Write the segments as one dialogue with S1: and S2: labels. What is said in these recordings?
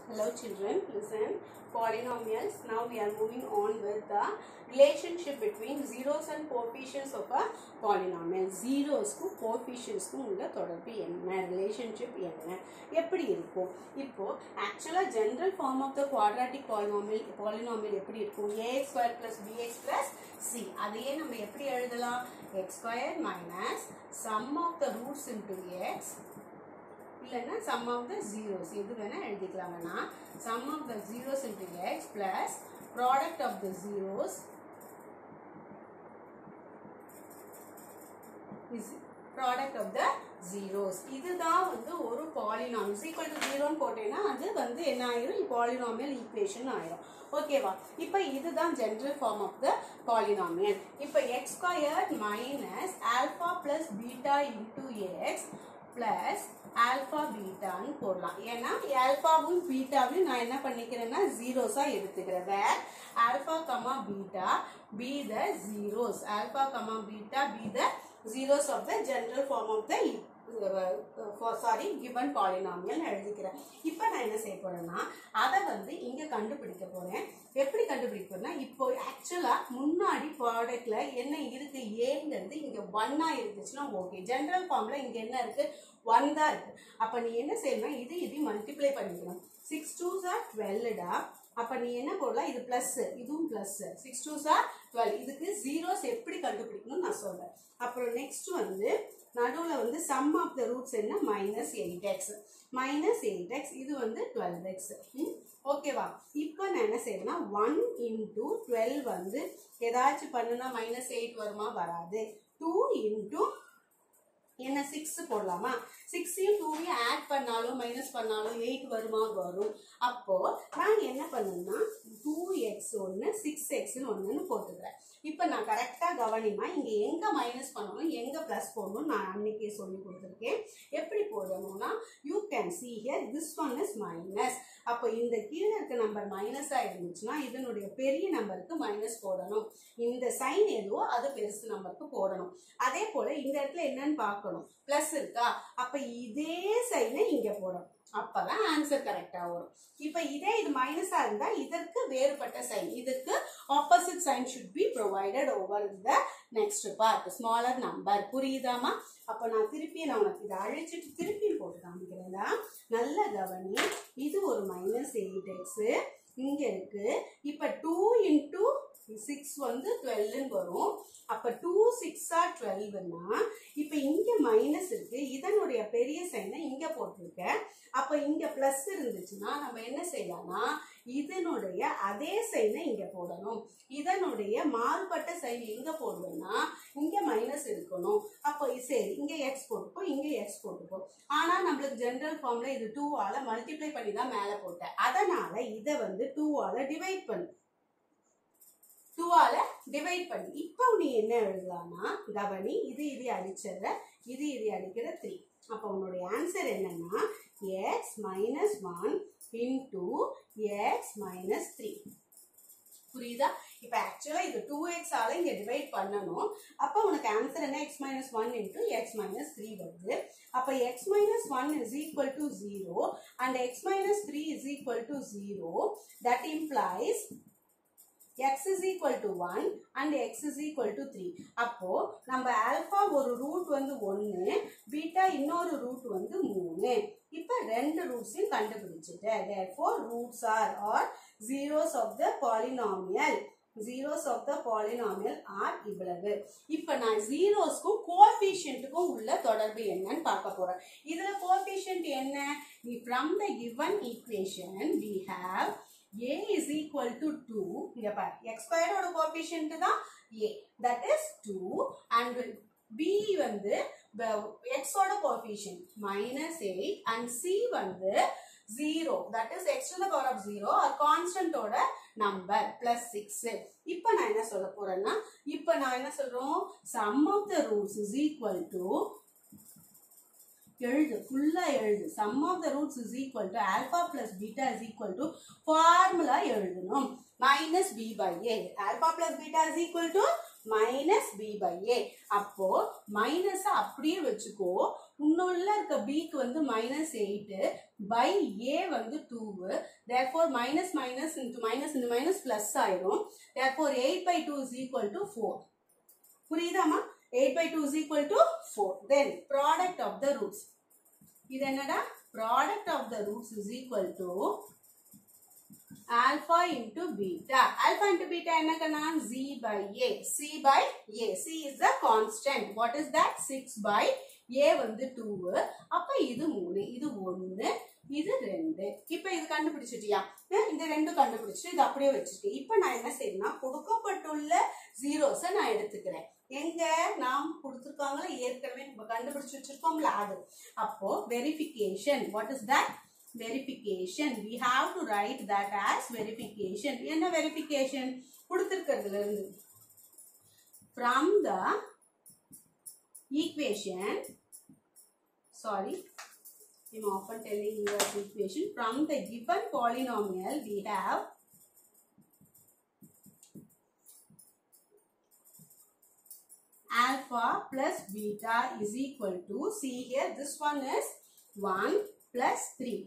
S1: Hello children, listen. Polynomials. Now we are moving on with the relationship between zeros and coefficients of a polynomial. Zeroஸ்க்கும் coefficientsக்கும் உள்ள தொடர்பு என்ன relationship என்ன எப்படி இருக்கும் இப்போ ஆக்சுவலாக general form of the quadratic polynomial polynomial எப்படி இருக்கும் a x square plus b x plus c அதையே நம்ம எப்படி எழுதலாம் x square minus sum of the roots into x இல்லைன்னா சம் ஆஃப் த ஜீரோஸ் எது வேணால் எழுதிக்கலாம் வேணா sum of the zeros into x plus product of the zeros is product of the zeros இதுதான் வந்து ஒரு பாலினாமியல் ஈக்குவல் டு ஜீரோன்னு போட்டேன்னா அது வந்து என்ன ஆயிரும் பாலினாமியல் ஈக்குவேஷன் ஆயிரும் ஓகேவா இப்போ இதுதான் general form of the polynomial இப்போ x square minus alpha plus beta into x plus alpha பீட்டான்னு போடலாம் ஏன்னா ஆல்ஃபாவும் பீட்டாவையும் நான் என்ன பண்ணிக்கிறேன்னா ஜீரோஸா எடுத்துக்கிறேன் where alpha comma beta be the zeros alpha comma beta be the zeros of the general form of the sorry given polynomial எழுதிக்கிறேன் இப்போ நான் என்ன செய்ய போறேன்னா அதை வந்து இங்க கண்டுபிடிக்க போறேன் எப்படி கண்டுபிடிக்க போறேன்னா இப்போ ஆக்சுவலா முன்னாடி ப்ராடக்ட்ல என்ன இருக்கு ஏங்கிறது இங்க ஒன்னா இருந்துச்சுன்னா ஓகே ஜென்ரல் ஃபார்ம்ல இங்க என்ன இருக்கு ஒன் தான் இருக்கு அப்ப நீ என்ன செய்யணும் இது இது மல்டிப்ளை பண்ணிக்கணும் சிக்ஸ் டூ சார் டுவெல்டா அப்ப நீ என்ன போடலாம் இது பிளஸ் இதுவும் plus six two sir twelve இதுக்கு ஜீரோஸ் எப்படி கண்டுபிடிக்கணும்னு நான் சொல்றேன் அப்புறம் நெக்ஸ்ட் வந்து நடுவில் வந்து சம் ஆஃப் த ரூட்ஸ் என்ன minus eight x minus eight x இது வந்து டுவெல் எக்ஸ் ஓகேவா இப்போ நான் என்ன செய்யறேன்னா ஒன் இன்டூ டுவெல் வந்து ஏதாச்சும் பண்ணுனா மைனஸ் எயிட் வருமா வராது டூ இன்டூ என்ன சிக்ஸ் போடலாமா சிக்ஸையும் டூவையும் ஆட் பண்ணாலும் மைனஸ் பண்ணாலும் எயிட் வருமா வரும் அப்போ நான் என்ன பண்ணுன்னா டூ எக்ஸ் ஒன்று சிக்ஸ் எக்ஸ்னு ஒன்றுன்னு போட்டுக்கிறேன் இப்போ நான் கரெக்டாக கவனிமா இங்கே எங்கே மைனஸ் பண்ணணும் எங்கே ப்ளஸ் போடணும் நான் அன்னைக்கே சொல்லி கொடுத்துருக்கேன் எப்படி போடணும்னா you can see here this one is minus அப்போ இந்த கீழே இருக்க நம்பர் மைனஸாக இருந்துச்சுன்னா இதனுடைய பெரிய நம்பருக்கு மைனஸ் போடணும் இந்த சைன் எதுவோ அது பெருசு நம்பருக்கு போடணும் அதே போல இந்த இடத்துல என்னன்னு பார்க்கணும் பிளஸ் இருக்கா அப்ப இதே சைனை இங்க போடணும் அப்பதான் ஆன்சர் கரெக்டா வரும் இப்ப இதே இது மைனஸா இருந்தா இதற்கு வேறுபட்ட சைன் இதுக்கு opposite sign should be provided over the next part smaller number புரியுதாமா அப்ப நான் திருப்பி நான் உனக்கு இதை அழிச்சிட்டு திருப்பி போட்டு காமிக்கிறேன்டா நல்ல கவனி இது ஒரு மைனஸ் எயிட் எக்ஸ் இங்க இருக்கு இப்ப டூ இன்டூ சிக்ஸ் வந்து டுவெல்னு வரும் அப்ப டூ சிக்ஸா டுவெல்வ்னா இப்ப இங்க மைனஸ் இருக்கு இதனுடைய பெரிய சைனை இங்க போட்டிருக்கேன் அப்ப இங்க பிளஸ் இருந்துச்சுன்னா நம்ம என்ன செய்யலாம்னா இதனுடைய அதே சைனை இங்க போடணும் இதனுடைய மாறுபட்ட சைன் எங்க போடுவேன்னா இங்க மைனஸ் இருக்கணும் அப்போ சரி இங்க எக்ஸ் போட்டுப்போம் இங்க எக்ஸ் போட்டுப்போம் ஆனா நம்மளுக்கு ஜென்ரல் ஃபார்ம்ல இது டூவால மல்டிப்ளை பண்ணி தான் மேல போட்டேன் அதனால இதை வந்து டூவால டிவைட் பண்ணு டூவால டிவைட் பண்ணி இப்போ நீ என்ன எழுதலாம்னா கவனி இது இது அடிச்சிடுற இது இது அடிக்கிற த்ரீ அப்போ உன்னுடைய ஆன்சர் என்னன்னா x minus one into x minus three புரியுதா இப்போ ஆக்சுவலாக இது டூ எக்ஸ் ஆல இங்கே டிவைட் பண்ணணும் அப்போ உனக்கு ஆன்சர் என்ன x minus one into x minus three வருது அப்போ x minus one is equal to zero and x minus three is equal to zero that implies x is equal to 1 and x is equal to 3 அப்போ நம்ம alpha ஒரு root வந்து 1 beta இன்னொரு root வந்து 3 இப்போ ரெண்டு ரூட்ஸையும் கண்டுபிடிச்சிட்டேன் therefore roots are or zeros of the polynomial zeros of the polynomial are இவ்வளவு இப்போ நான் ஜீரோஸ்க்கும் கோஎஃபிஷியன்ட்டுக்கும் உள்ள தொடர்பு என்னன்னு பார்க்க போறேன் இதுல கோஎஃபிஷியன்ட் என்ன from the given equation we have a is equal to 2 இங்க பாரு x ஸ்கொயர் ஓட கோஎஃபிஷியன்ட் தான் a that is 2 and b வந்து x ஓட கோஎஃபிஷியன்ட் minus 8 and c வந்து 0 that is x to the power of 0 or constant ஓட number plus 6 இப்போ நான் என்ன சொல்ல போறேன்னா இப்போ நான் என்ன சொல்றோம் sum of the roots is equal to எழுது ஃபுல்லா எழுது sum of the roots is equal to alpha plus beta is equal to formula எழுதணும் minus b by a alpha plus beta is equal to minus b by a அப்போ minus அப்படியே வச்சுக்கோ இன்னுள்ள இருக்க பிக்கு வந்து மைனஸ் எயிட்டு பை ஏ வந்து two therefore minus minus into minus இந்த minus plus ஆயிரும் therefore eight by two is equal to four புரியுதாமா eight by two is equal to four then product of the roots இது என்னடா product of the roots is equal to alpha into beta. Alpha into beta என்ன கண்ணா? z by a. c by a. c is the constant. What is that? 6 by a வந்து 2. அப்ப இது 3. இது 1. இது 2. இப்ப இது கண்டுபிடிச்சிட்டியா? அஹ் இந்த ரெண்டும் கண்டுபிடிச்சிட்டு இது அப்படியே வச்சிருக்கேன். இப்ப நான் என்ன செய்யணும்னா கொடுக்கப்பட்டுள்ள ஜீரோஸை நான் எடுத்துக்கிறேன். எங்க நாம் கொடுத்துருக்காங்களா ஏற்கனவே நம்ம கண்டுபிடிச்சு வச்சிருக்கோம்ல அது அப்போ verification what is that verification we have to write that as verification என்ன verification கொடுத்திருக்கிறதுல இருந்து from the equation sorry I'm often telling you as equation from the given polynomial we have alpha plus beta is equal to see here this one is 1 plus 3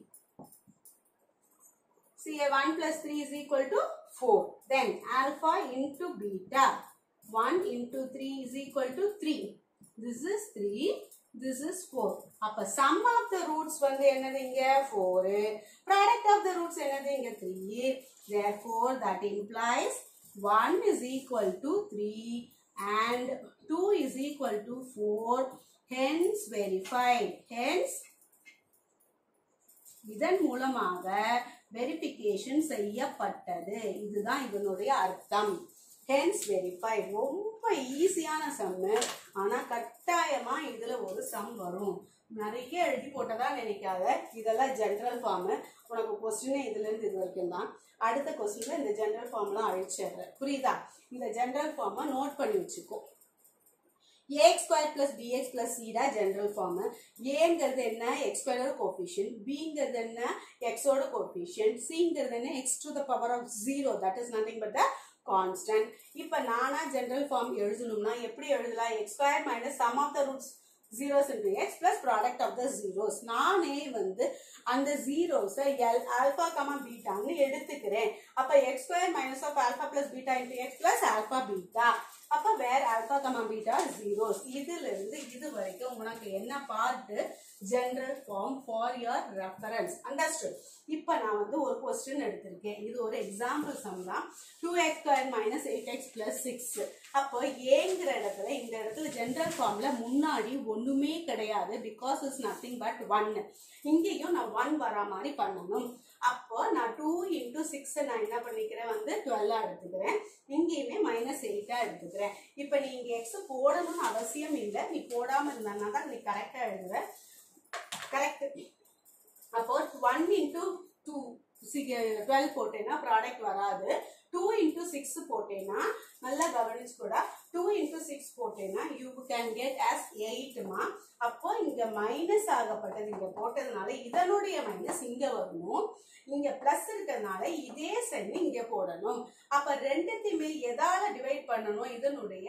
S1: See here 1 plus 3 is equal to 4. Then alpha into beta. 1 into 3 is equal to 3. This is 3. This is 4. அப்ப sum of the roots வந்து என்னது இங்க 4. Product of the roots என்னது இங்க 3. Therefore that implies 1 is equal to 3 and 2 is equal to 4. Hence verified. Hence இதன் மூலமாக verification செய்யப்பட்டது இதுதான் இதனுடைய அர்த்தம் ஹென்ஸ் வெரிஃபை ரொம்ப ஈஸியான சம்மு ஆனா கட்டாயமா இதுல ஒரு சம் வரும் நிறைய எழுதி போட்டதா நினைக்காத இதெல்லாம் ஜென்ரல் ஃபார்மு உனக்கு கொஸ்டினே இதுல இருந்து இது வரைக்கும் தான் அடுத்த கொஸ்டின்ல இந்த ஜென்ரல் ஃபார்ம்லாம் அழிச்சிடுறேன் புரியுதா இந்த ஜென்ரல் ஃபார்மை நோட் பண்ணி வச்சுக்கோ ax square plus b x plus சீடா ஜென்ரல் ஃபார்ம் ஏங்கிறது என்ன எக்ஸ் ஸ்கொயரோட கோஃபிஷியன் பிங்கிறது என்ன எக்ஸோட கோஃபிஷியன் சிங்கிறது என்ன x to the power of zero that is nothing but the constant இப்போ நானா ஜென்ரல் ஃபார்ம் எழுதணும்னா எப்படி எழுதலாம் x square minus sum of the roots zeros into x plus product of the zeros நானே வந்து அந்த ஜீரோஸை எல் ஆல்ஃபா கமா பீட்டான்னு எடுத்துக்கிறேன் அப்போ x square minus of alpha plus beta into x plus alpha beta அப்ப வேற ஆல்பா கமா பீட்டா ஜீரோஸ் இதுல இருந்து இது வரைக்கும் உனக்கு என்ன part general form for your reference understood இப்போ நான் வந்து ஒரு கொஸ்டின் எடுத்திருக்கேன் இது ஒரு எக்ஸாம்பிள் சம் தான் two x square minus eight x plus six அப்போ ஏங்கிற இடத்துல இந்த இடத்துல ஜென்ரல் ஃபார்ம்ல முன்னாடி ஒண்ணுமே கிடையாது because is nothing but one இங்கேயும் நான் ஒன் வரா மாதிரி பண்ணணும் அப்போ நான் டூ இன்டூ சிக்ஸ் நான் என்ன பண்ணிக்கிறேன் வந்து டுவெல்லா எடுத்துக்கிறேன் இங்கேயுமே மைனஸ் எயிட்டா எடுத்துக்கிறேன் இப்போ நீ இங்க எக்ஸ் போடணும்னு அவசியம் இல்லை நீ போடாம இருந்தானா தான் நீ கரெக்டா எழுதுவ கரெக்ட் அப்போ ஒன் இன்டூ டூ டுவெல் போட்டேன்னா ப்ராடக்ட் வராது டூ இன்டூ சிக்ஸ் போட்டேன்னா நல்லா கவனிச்சுக்கூடா டூ இன்டூ சிக்ஸ் போட்டேன்னா யூ கேன் கெட் ஆஸ் எயிட்மா அப்போ இங்க மைனஸ் ஆகப்பட்டது இங்க போட்டதுனால இதனுடைய மைனஸ் இங்க வரணும் இங்க பிளஸ் இருக்கிறதுனால இதே சைன் இங்க போடணும் அப்ப ரெண்டுத்தையுமே எதால டிவைட் பண்ணணும் இதனுடைய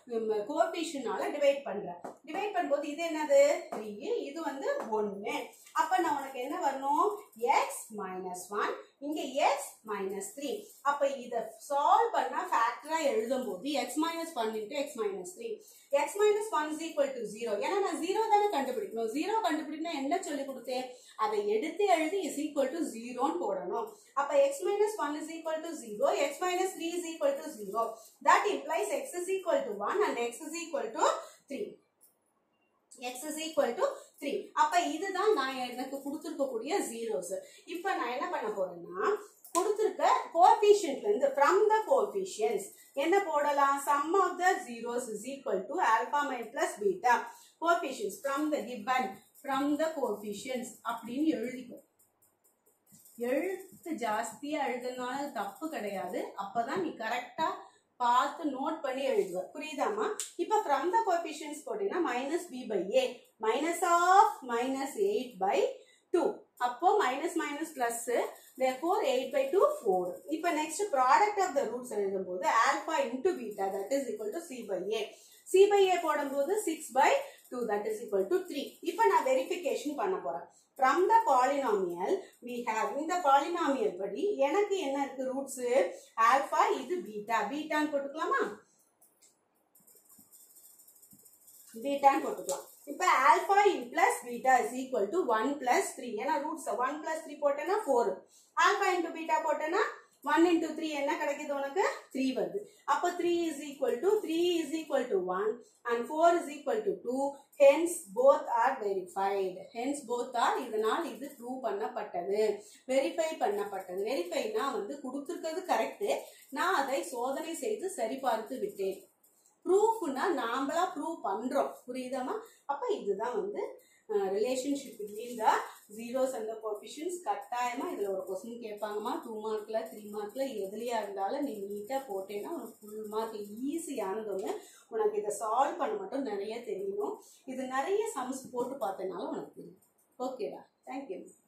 S1: கோபிஷனால டிவைட் பண்றேன் டிவைட் பண்ணும்போது இது என்னது த்ரீ இது வந்து ஒன்னு அப்ப நான் உனக்கு என்ன வரணும் எக்ஸ் மைனஸ் ஒன் இங்க எக்ஸ் மைனஸ் த்ரீ அப்ப இத சால்வ் பண்ணா ஃபேக்டரா எழுதும் போது x minus one into x minus three x minus one is equal to zero ஏன்னா நான் ஜீரோ தானே கண்டுபிடிக்கணும் ஜீரோ கண்டுபிடிக்கணும் என்ன சொல்லி கொடுத்தேன் அதை எடுத்து எழுதி இஸ் ஈக்குவல் டு ஜீரோன்னு போடணும் அப்ப x minus one is equal to zero x minus three is equal to zero that implies x is equal to one and x is equal to three x is equal to three அப்ப இதுதான் நான் எனக்கு கொடுத்துருக்கக்கூடிய zeros இப்ப நான் என்ன பண்ண போறேன்னா கொடுத்துருக்க கோஎஃபிஷியன்ட்ல இருந்து ஃப்ரம் த கோஎஃபிஷியன்ஸ் என்ன போடலாம் sum of the zeros is equal to alpha மைன் plus beta coefficients from the given from the coefficients அப்படின்னு எழுதிக்கும் எழுத்து ஜாஸ்தியா எழுதுனால தப்பு கிடையாது அப்பதான் நீ கரெக்டா பார்த்து நோட் பண்ணி எழுதுவ புரியுதாமா இப்ப ஃப்ரம் த கோஎஃபிஷியன்ஸ் போட்டீங்கன்னா minus b by a minus of minus eight by two அப்போ minus minus plus therefore 8 by 2 4 இப்போ next product of the roots எழுதும்போது alpha into beta that is equal to c by a c by a போடும்போது 6 by 2 that is equal to 3 இப்போ நான் verification பண்ண போறேன் from the polynomial we have இந்த polynomial படி எனக்கு என்ன இருக்கு roots alpha இது beta பீட்டான்னு போட்டுக்கலாமா பீட்டான்னு போட்டுக்கலாம் இப்போ ஆல்பா இன் plus beta is equal to one plus three ஏன்னா ரூட்ஸ் ஒன் பிளஸ் த்ரீ போட்டேன்னா ஃபோர் ஆல்பா இன்டூ பீட்டா போட்டேன்னா ஒன் இன்டூ த்ரீ என்ன கிடைக்குது உனக்கு த்ரீ வருது அப்போ three is equal to three is equal to one and four is equal to two hence both are verified hence both are இதனால் இது prove பண்ணப்பட்டது verify பண்ணப்பட்டது வெரிஃபைனா வந்து கொடுத்துருக்கிறது கரெக்டு நான் அதை சோதனை செய்து சரிபார்த்து விட்டேன் ப்ரூஃப்னா நாமளா ப்ரூவ் பண்றோம் புரியுதாமா அப்ப இதுதான் வந்து relationship between the zeros and coefficients கட்டாயமா இதுல ஒரு கொஸ்டின் கேட்பாங்கம்மா டூ மார்க்ல த்ரீ மார்க்ல எதுலயா இருந்தாலும் நீ நீட்டா போட்டேன்னா உனக்கு ஃபுல் மார்க் ஈஸியானது ஒன்று உனக்கு இதை சால்வ் பண்ண மட்டும் நிறைய தெரியணும் இது நிறைய சம்ஸ் போட்டு பார்த்தனால உனக்கு தெரியும் ஓகேடா தேங்க்யூ